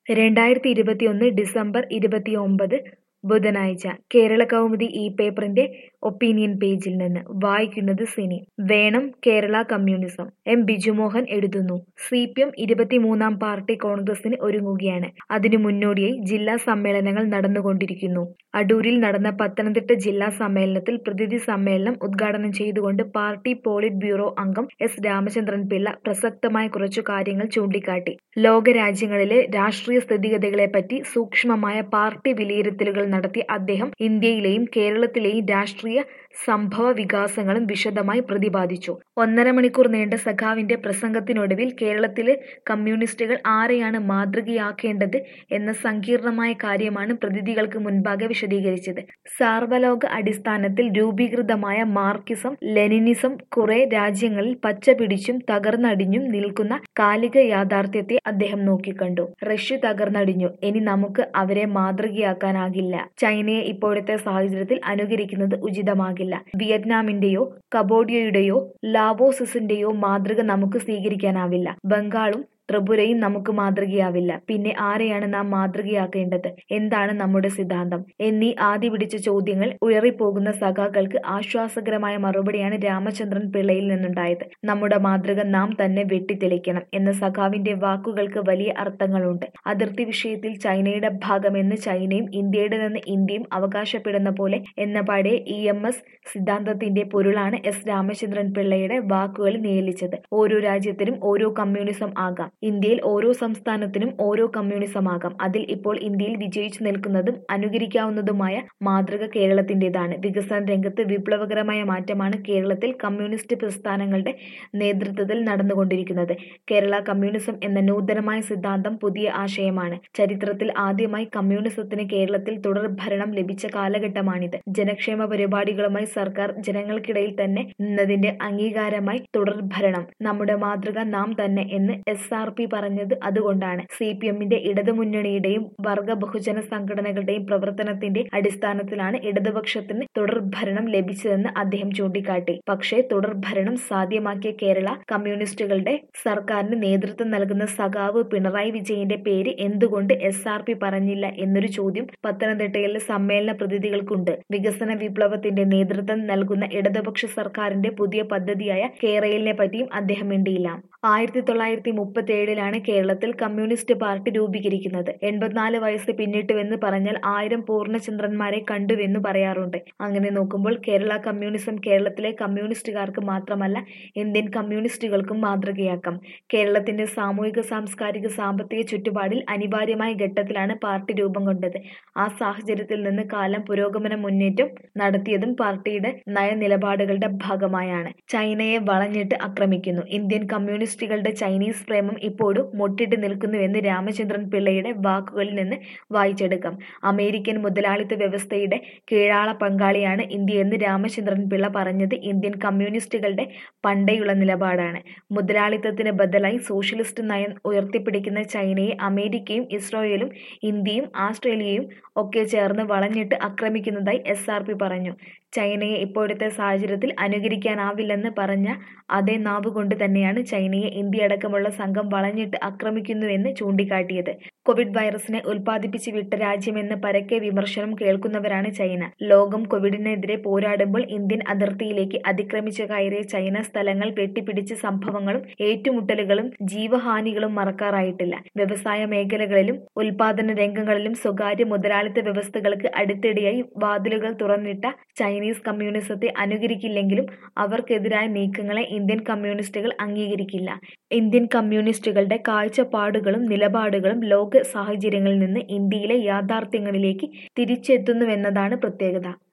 രണ്ടായിരത്തി ഇരുപത്തിയൊന്ന് ഡിസംബർ ഇരുപത്തിയൊമ്പത് ബുധനാഴ്ച കേരള കൗമുദി ഈ പേപ്പറിന്റെ ഒപ്പീനിയൻ പേജിൽ നിന്ന് വായിക്കുന്നത് സിനി വേണം കേരള കമ്മ്യൂണിസം എം ബിജുമോഹൻ എഴുതുന്നു സി പി എം ഇരുപത്തിമൂന്നാം പാർട്ടി കോൺഗ്രസിന് ഒരുങ്ങുകയാണ് അതിനു മുന്നോടിയായി ജില്ലാ സമ്മേളനങ്ങൾ നടന്നുകൊണ്ടിരിക്കുന്നു അടൂരിൽ നടന്ന പത്തനംതിട്ട ജില്ലാ സമ്മേളനത്തിൽ പ്രതിനിധി സമ്മേളനം ഉദ്ഘാടനം ചെയ്തുകൊണ്ട് പാർട്ടി പോളിറ്റ് ബ്യൂറോ അംഗം എസ് രാമചന്ദ്രൻ പിള്ള പ്രസക്തമായ കുറച്ചു കാര്യങ്ങൾ ചൂണ്ടിക്കാട്ടി ലോകരാജ്യങ്ങളിലെ രാഷ്ട്രീയ സ്ഥിതിഗതികളെപ്പറ്റി സൂക്ഷ്മമായ പാർട്ടി വിലയിരുത്തലുകൾ നടത്തിയ അദ്ദേഹം ഇന്ത്യയിലെയും കേരളത്തിലെയും രാഷ്ട്രീയ സംഭവ വികാസങ്ങളും വിശദമായി പ്രതിപാദിച്ചു ഒന്നര മണിക്കൂർ നീണ്ട സഖാവിന്റെ പ്രസംഗത്തിനൊടുവിൽ കേരളത്തിലെ കമ്മ്യൂണിസ്റ്റുകൾ ആരെയാണ് മാതൃകയാക്കേണ്ടത് എന്ന സങ്കീർണമായ കാര്യമാണ് പ്രതിനിധികൾക്ക് മുൻപാകെ വിശദീകരിച്ചത് സാർവലോക അടിസ്ഥാനത്തിൽ രൂപീകൃതമായ മാർക്കിസം ലെനിനിസം കുറെ രാജ്യങ്ങളിൽ പച്ച പിടിച്ചും തകർന്നടിഞ്ഞും നിൽക്കുന്ന കാലിക യാഥാർത്ഥ്യത്തെ അദ്ദേഹം നോക്കിക്കണ്ടു റഷ്യ തകർന്നടിഞ്ഞു ഇനി നമുക്ക് അവരെ മാതൃകയാക്കാനാകില്ല ചൈനയെ ഇപ്പോഴത്തെ സാഹചര്യത്തിൽ അനുകരിക്കുന്നത് ഉചിതമാകില്ല വിയറ്റ്നാമിന്റെയോ കബോഡിയയുടെയോ ലാവോസിസിന്റെയോ മാതൃക നമുക്ക് സ്വീകരിക്കാനാവില്ല ബംഗാളും ത്രിപുരയും നമുക്ക് മാതൃകയാവില്ല പിന്നെ ആരെയാണ് നാം മാതൃകയാക്കേണ്ടത് എന്താണ് നമ്മുടെ സിദ്ധാന്തം എന്നീ ആദ്യ പിടിച്ച ചോദ്യങ്ങൾ ഉയറിപ്പോകുന്ന സഖാക്കൾക്ക് ആശ്വാസകരമായ മറുപടിയാണ് രാമചന്ദ്രൻ പിള്ളയിൽ നിന്നുണ്ടായത് നമ്മുടെ മാതൃക നാം തന്നെ വെട്ടിത്തെളിക്കണം എന്ന സഖാവിന്റെ വാക്കുകൾക്ക് വലിയ അർത്ഥങ്ങളുണ്ട് അതിർത്തി വിഷയത്തിൽ ചൈനയുടെ ഭാഗമെന്ന് ചൈനയും ഇന്ത്യയുടെ നിന്ന് ഇന്ത്യയും അവകാശപ്പെടുന്ന പോലെ എന്ന പഴയ ഇ എം എസ് സിദ്ധാന്തത്തിന്റെ പൊരുളാണ് എസ് രാമചന്ദ്രൻ പിള്ളയുടെ വാക്കുകളിൽ നിയലിച്ചത് ഓരോ രാജ്യത്തിനും ഓരോ കമ്മ്യൂണിസം ആകാം ഇന്ത്യയിൽ ഓരോ സംസ്ഥാനത്തിനും ഓരോ കമ്മ്യൂണിസം ആകാം അതിൽ ഇപ്പോൾ ഇന്ത്യയിൽ വിജയിച്ചു നിൽക്കുന്നതും അനുകരിക്കാവുന്നതുമായ മാതൃക കേരളത്തിന്റേതാണ് വികസന രംഗത്ത് വിപ്ലവകരമായ മാറ്റമാണ് കേരളത്തിൽ കമ്മ്യൂണിസ്റ്റ് പ്രസ്ഥാനങ്ങളുടെ നേതൃത്വത്തിൽ നടന്നുകൊണ്ടിരിക്കുന്നത് കേരള കമ്മ്യൂണിസം എന്ന നൂതനമായ സിദ്ധാന്തം പുതിയ ആശയമാണ് ചരിത്രത്തിൽ ആദ്യമായി കമ്മ്യൂണിസത്തിന് കേരളത്തിൽ തുടർ ഭരണം ലഭിച്ച കാലഘട്ടമാണിത് ജനക്ഷേമ പരിപാടികളുമായി സർക്കാർ ജനങ്ങൾക്കിടയിൽ തന്നെ നിന്നതിന്റെ അംഗീകാരമായി തുടർ ഭരണം നമ്മുടെ മാതൃക നാം തന്നെ എന്ന് എസ് ആർ പി പറഞ്ഞത് അതുകൊണ്ടാണ് സി പി എമ്മിന്റെ ഇടതുമുന്നണിയുടെയും വർഗ ബഹുജന സംഘടനകളുടെയും പ്രവർത്തനത്തിന്റെ അടിസ്ഥാനത്തിലാണ് ഇടതുപക്ഷത്തിന് തുടർ ഭരണം ലഭിച്ചതെന്ന് അദ്ദേഹം ചൂണ്ടിക്കാട്ടി പക്ഷേ തുടർ ഭരണം സാധ്യമാക്കിയ കേരള കമ്മ്യൂണിസ്റ്റുകളുടെ സർക്കാരിന് നേതൃത്വം നൽകുന്ന സഖാവ് പിണറായി വിജയന്റെ പേര് എന്തുകൊണ്ട് എസ് ആർ പി പറഞ്ഞില്ല എന്നൊരു ചോദ്യം പത്തനംതിട്ടയിലെ സമ്മേളന പ്രതിനിധികൾക്കുണ്ട് വികസന വിപ്ലവത്തിന്റെ നേതൃത്വം നൽകുന്ന ഇടതുപക്ഷ സർക്കാരിന്റെ പുതിയ പദ്ധതിയായ കേരളിനെ പറ്റിയും അദ്ദേഹം മിണ്ടിയില്ല ആയിരത്തി തൊള്ളായിരത്തി മുപ്പത്തി ഏഴിലാണ് കേരളത്തിൽ കമ്മ്യൂണിസ്റ്റ് പാർട്ടി രൂപീകരിക്കുന്നത് എൺപത്തിനാല് വയസ്സ് പിന്നിട്ടുവെന്ന് പറഞ്ഞാൽ ആയിരം പൂർണ്ണചന്ദ്രന്മാരെ കണ്ടുവെന്ന് പറയാറുണ്ട് അങ്ങനെ നോക്കുമ്പോൾ കേരള കമ്മ്യൂണിസം കേരളത്തിലെ കമ്മ്യൂണിസ്റ്റുകാർക്ക് മാത്രമല്ല ഇന്ത്യൻ കമ്മ്യൂണിസ്റ്റുകൾക്കും മാതൃകയാക്കാം കേരളത്തിന്റെ സാമൂഹിക സാംസ്കാരിക സാമ്പത്തിക ചുറ്റുപാടിൽ അനിവാര്യമായ ഘട്ടത്തിലാണ് പാർട്ടി രൂപം കൊണ്ടത് ആ സാഹചര്യത്തിൽ നിന്ന് കാലം പുരോഗമന മുന്നേറ്റം നടത്തിയതും പാർട്ടിയുടെ നയനിലപാടുകളുടെ ഭാഗമായാണ് ചൈനയെ വളഞ്ഞിട്ട് ആക്രമിക്കുന്നു ഇന്ത്യൻ കമ്മ്യൂണിസ്റ്റുകളുടെ ചൈനീസ് പ്രേമം ഇപ്പോഴും മൊട്ടിട്ട് നിൽക്കുന്നുവെന്ന് രാമചന്ദ്രൻ പിള്ളയുടെ വാക്കുകളിൽ നിന്ന് വായിച്ചെടുക്കാം അമേരിക്കൻ മുതലാളിത്ത വ്യവസ്ഥയുടെ കീഴാള പങ്കാളിയാണ് ഇന്ത്യയെന്ന് രാമചന്ദ്രൻ പിള്ള പറഞ്ഞത് ഇന്ത്യൻ കമ്മ്യൂണിസ്റ്റുകളുടെ പണ്ടേയുള്ള നിലപാടാണ് മുതലാളിത്തത്തിന് ബദലായി സോഷ്യലിസ്റ്റ് നയം ഉയർത്തിപ്പിടിക്കുന്ന ചൈനയെ അമേരിക്കയും ഇസ്രായേലും ഇന്ത്യയും ആസ്ട്രേലിയയും ഒക്കെ ചേർന്ന് വളഞ്ഞിട്ട് ആക്രമിക്കുന്നതായി എസ് ആർ പി പറഞ്ഞു ചൈനയെ ഇപ്പോഴത്തെ സാഹചര്യത്തിൽ അനുകരിക്കാനാവില്ലെന്ന് പറഞ്ഞ അതേ നാവുകൊണ്ട് തന്നെയാണ് ചൈനയെ ഇന്ത്യ അടക്കമുള്ള സംഘം വളഞ്ഞിട്ട് ആക്രമിക്കുന്നുവെന്ന് ചൂണ്ടിക്കാട്ടിയത് കോവിഡ് വൈറസിനെ ഉൽപ്പാദിപ്പിച്ച് വിട്ട രാജ്യമെന്ന് പരക്കെ വിമർശനം കേൾക്കുന്നവരാണ് ചൈന ലോകം കോവിഡിനെതിരെ പോരാടുമ്പോൾ ഇന്ത്യൻ അതിർത്തിയിലേക്ക് അതിക്രമിച്ചു കയറിയ ചൈന സ്ഥലങ്ങൾ വെട്ടിപ്പിടിച്ച സംഭവങ്ങളും ഏറ്റുമുട്ടലുകളും ജീവഹാനികളും മറക്കാറായിട്ടില്ല വ്യവസായ മേഖലകളിലും ഉൽപാദന രംഗങ്ങളിലും സ്വകാര്യ മുതലാളിത്ത വ്യവസ്ഥകൾക്ക് അടുത്തിടെയായി വാതിലുകൾ തുറന്നിട്ട ചൈനീസ് കമ്മ്യൂണിസത്തെ അനുകരിക്കില്ലെങ്കിലും അവർക്കെതിരായ നീക്കങ്ങളെ ഇന്ത്യൻ കമ്മ്യൂണിസ്റ്റുകൾ അംഗീകരിക്കില്ല ഇന്ത്യൻ കമ്മ്യൂണിസ്റ്റുകളുടെ കാഴ്ചപ്പാടുകളും നിലപാടുകളും ലോക സാഹചര്യങ്ങളിൽ നിന്ന് ഇന്ത്യയിലെ യാഥാർത്ഥ്യങ്ങളിലേക്ക് തിരിച്ചെത്തുന്നുവെന്നതാണ് പ്രത്യേകത